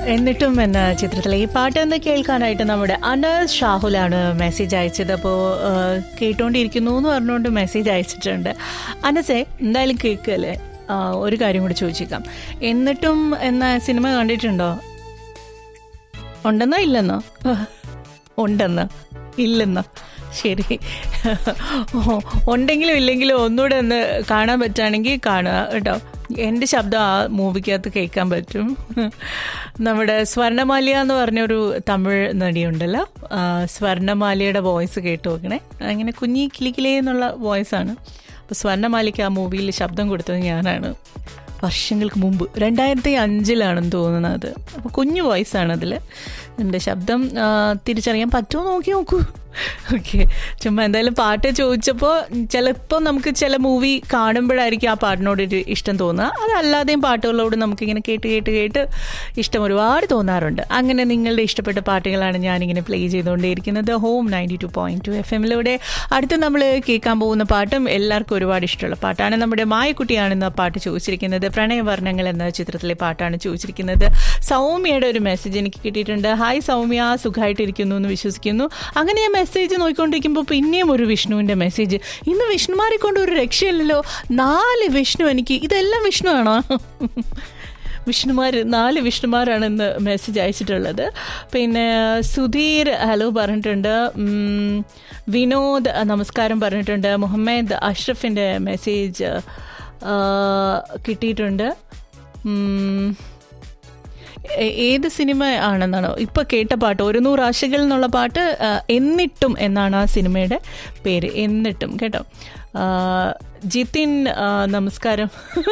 എന്നിട്ടും എന്ന ചിത്രത്തിലെ ഈ പാട്ട് ഒന്ന് കേൾക്കാനായിട്ട് നമ്മുടെ അനസ് ഷാഹുലാണ് മെസ്സേജ് അയച്ചത് അപ്പോൾ കേട്ടോണ്ടിരിക്കുന്നു എന്ന് പറഞ്ഞുകൊണ്ട് മെസ്സേജ് അയച്ചിട്ടുണ്ട് അനസേ എന്തായാലും കേൾക്കല്ലേ ആ, ഒരു കാര്യം കൂടി ചോദിച്ചേക്കാം എന്നിട്ടും എന്ന സിനിമ കണ്ടിട്ടുണ്ടോ ഉണ്ടെന്നോ ഇല്ലെന്നോ ഉണ്ടെന്നോ ഇല്ലെന്നോ ശരി ഓ, ഉണ്ടെങ്കിലും ഇല്ലെങ്കിലും ഒന്നുകൂടെ ഒന്ന് കാണാൻ പറ്റുകയാണെങ്കിൽ കാണുക കേട്ടോ എൻ്റെ ശബ്ദം ആ മൂവിക്കകത്ത് കേൾക്കാൻ പറ്റും നമ്മുടെ സ്വർണ്ണമാലിയ എന്ന് പറഞ്ഞൊരു തമിഴ് നടിയുണ്ടല്ലോ ആ, സ്വർണ്ണമാലിയുടെ വോയിസ് കേട്ട് നോക്കണേ അങ്ങനെ കുഞ്ഞി കിളിക്കിലേ എന്നുള്ള വോയിസാണ് അപ്പോൾ സ്വർണ്ണമാലിക്ക് ആ മൂവിയിൽ ശബ്ദം കൊടുത്തത് ഞാനാണ് വർഷങ്ങൾക്ക് മുമ്പ് രണ്ടായിരത്തി അഞ്ചിലാണെന്ന് തോന്നുന്നത് അപ്പോൾ കുഞ്ഞു വോയിസാണ് അതിൽ എൻ്റെ ശബ്ദം ആ, തിരിച്ചറിയാൻ പറ്റുമോ നോക്കി നോക്കൂ ഓക്കെ ചുമ്മാ എന്തായാലും പാട്ട് ചോദിച്ചപ്പോൾ ചിലപ്പോൾ നമുക്ക് ചില മൂവി കാണുമ്പോഴായിരിക്കും ആ പാട്ടിനോട് ഒരു ഇഷ്ടം തോന്നുക അതല്ലാതെയും പാട്ടുകളോട് നമുക്കിങ്ങനെ കേട്ട് കേട്ട് കേട്ട് ഇഷ്ടം ഒരുപാട് തോന്നാറുണ്ട് അങ്ങനെ നിങ്ങളുടെ ഇഷ്ടപ്പെട്ട പാട്ടുകളാണ് ഞാനിങ്ങനെ പ്ലേ ചെയ്തുകൊണ്ടേയിരിക്കുന്നത് home ninety two point two F എമ്മിലൂടെ അടുത്ത് നമ്മൾ കേൾക്കാൻ പോകുന്ന പാട്ടും എല്ലാവർക്കും ഒരുപാട് ഇഷ്ടമുള്ള പാട്ടാണ് നമ്മുടെ മായക്കുട്ടിയാണെന്ന് ആ പാട്ട് ചോദിച്ചിരിക്കുന്നത് പ്രണയവർണ്ണങ്ങൾ എന്ന ചിത്രത്തിലെ പാട്ടാണ് ചോദിച്ചിരിക്കുന്നത് സൗമ്യയുടെ ഒരു മെസ്സേജ് എനിക്ക് കിട്ടിയിട്ടുണ്ട് ഹായ് സൗമ്യ സുഖമായിട്ടിരിക്കുന്നു എന്ന് വിശ്വസിക്കുന്നു അങ്ങനെ ഞാൻ മെസ്സേജ് നോക്കിക്കൊണ്ടിരിക്കുമ്പോൾ പിന്നെയും ഒരു വിഷ്ണുവിൻ്റെ മെസ്സേജ് ഇന്ന് വിഷ്ണുമാരെ കൊണ്ട് ഒരു രക്ഷയില്ലല്ലോ നാല് വിഷ്ണു എനിക്ക് ഇതെല്ലാം വിഷ്ണു ആണോ വിഷ്ണുമാർ നാല് വിഷ്ണുമാരാണ് ഇന്ന് മെസ്സേജ് അയച്ചിട്ടുള്ളത് പിന്നെ സുധീർ ഹലോ പറഞ്ഞിട്ടുണ്ട് ഉം, വിനോദ് നമസ്കാരം പറഞ്ഞിട്ടുണ്ട് മുഹമ്മദ് അഷ്റഫിൻ്റെ മെസ്സേജ് ആ, കിട്ടിയിട്ടുണ്ട് ഉം, ഏ- ഏത് സിനിമ ആണെന്നാണോ ഇപ്പൊ കേട്ട പാട്ട് ഒരു നൂറ് ആശകൾ എന്നുള്ള പാട്ട് ആ, എന്നിട്ടും എന്നാണ് ആ സിനിമയുടെ പേര് എന്നിട്ടും കേട്ടോ ആ, ജിതിൻ ആ, നമസ്കാരം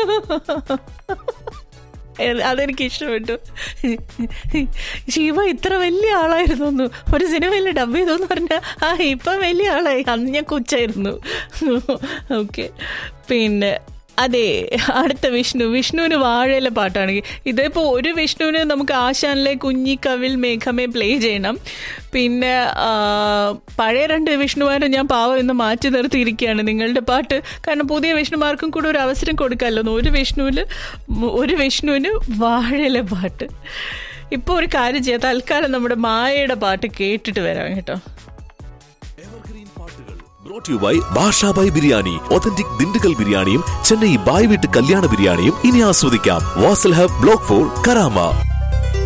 എ- അതെനിക്ക് ഇഷ്ടപ്പെട്ടു ശിവ ഇത്ര വലിയ ആളായിരുന്നു എന്ന് ഒരു സിനിമയിൽ ഡബ് ചെയ്തെന്ന് പറഞ്ഞാൽ ആ ഇപ്പം വലിയ ആളായി അന്ന് ഞാൻ കൊച്ചായിരുന്നു ഓക്കെ പിന്നെ അതെ അടുത്ത വിഷ്ണു വിഷ്ണുവിന് വാഴയിലെ പാട്ടാണെങ്കിൽ ഇതിപ്പോൾ ഒരു വിഷ്ണുവിന് നമുക്ക് ആശാനിലെ കുഞ്ഞി കവിൽ മേഘമേ പ്ലേ ചെയ്യണം പിന്നെ ആ, പഴയ രണ്ട് വിഷ്ണുമാരെ ഞാൻ പാവം എന്ന് മാറ്റി നിർത്തിയിരിക്കുകയാണ് നിങ്ങളുടെ പാട്ട് കാരണം പുതിയ വിഷ്ണുമാർക്കും കൂടെ ഒരു അവസരം കൊടുക്കാമല്ലോ ഒരു വിഷ്ണുവിൽ ഒരു വിഷ്ണുവിന് വാഴയിലെ പാട്ട് ഇപ്പോൾ ഒരു കാര്യം ചെയ്യാം തൽക്കാലം നമ്മുടെ മായയുടെ പാട്ട് കേട്ടിട്ട് വരാം കേട്ടോ brought you by Bashabhai biryani authentic Dindigul ബിരിയാണിയും ചെന്നൈ ബായ് വീട്ട് കല്യാണ ബിരിയാണിയും ഇനി ആസ്വദിക്കാം Wasl Hub block four Karama